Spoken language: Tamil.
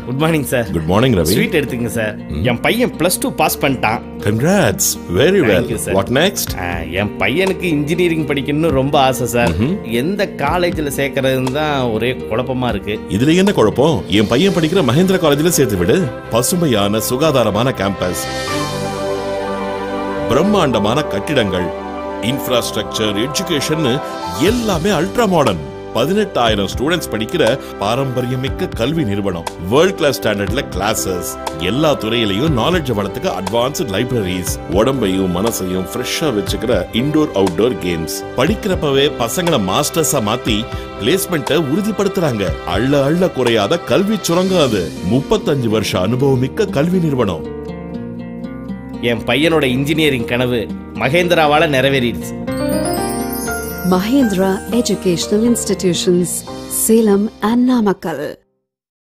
Good morning sir good morning Ravi sweet எடுத்துங்க சார் என் பையன் பிளஸ் டூ பாஸ் பண்ணிட்டான் congrats very well Thank you, sir. What next ah, என் பையனுக்கு இன்ஜினியரிங் படிக்கணும்னு ரொம்ப ஆசை சார் எந்த காலேஜில் சேர்க்கறதுன்னு தான் ஒரே குழப்பமா இருக்கு இதுல என்ன குழப்பம் என் பையன் படிக்கிற மகேந்திரா காலேஜ்ல சேர்த்து விடு பசுமையான சுகாதாரமான கேம்பஸ் பிரம்மாண்டமான கட்டிடங்கள் இன்ஃப்ராஸ்ட்ரக்சர் எஜுகேஷன் எல்லாமே அல்ட்ரா மாடர்ன் பதினெட்டாயிரம் ஸ்டூடெண்ட்ஸ் படிக்கிற பாரம்பரியமிக்க கல்வி நிறுவனம் வேர்ல்ட் கிளாஸ் ஸ்டாண்டர்ட்ல கிளாஸஸ் எல்லா துறையிலையும் நாலேஜ் வளர்த்துக்க அட்வான்ஸ்ட் லைப்ரரிஸ் உடம்பையும் மனசையும் ஃப்ரெஷ்ஷா வச்சுக்கிற இன்டோர் அவுட்டோர் கேம்ஸ் படிக்கிறப்பவே பசங்களை மாஸ்டர்ஸா மாத்தி பிளேஸ்மெண்ட்டை உறுதிப்படுத்துறாங்க அள்ள அள்ள குறையாத கல்வி சுரங்கம் அது முப்பத்தஞ்சு வருஷ அனுபவமிக்க கல்வி நிறுவனம் என் பையனோட இன்ஜினியரிங் கனவு மகேந்திராவால நிறைவேறிடுச்சு Mahindra Educational Institutions, Salem and Namakkal.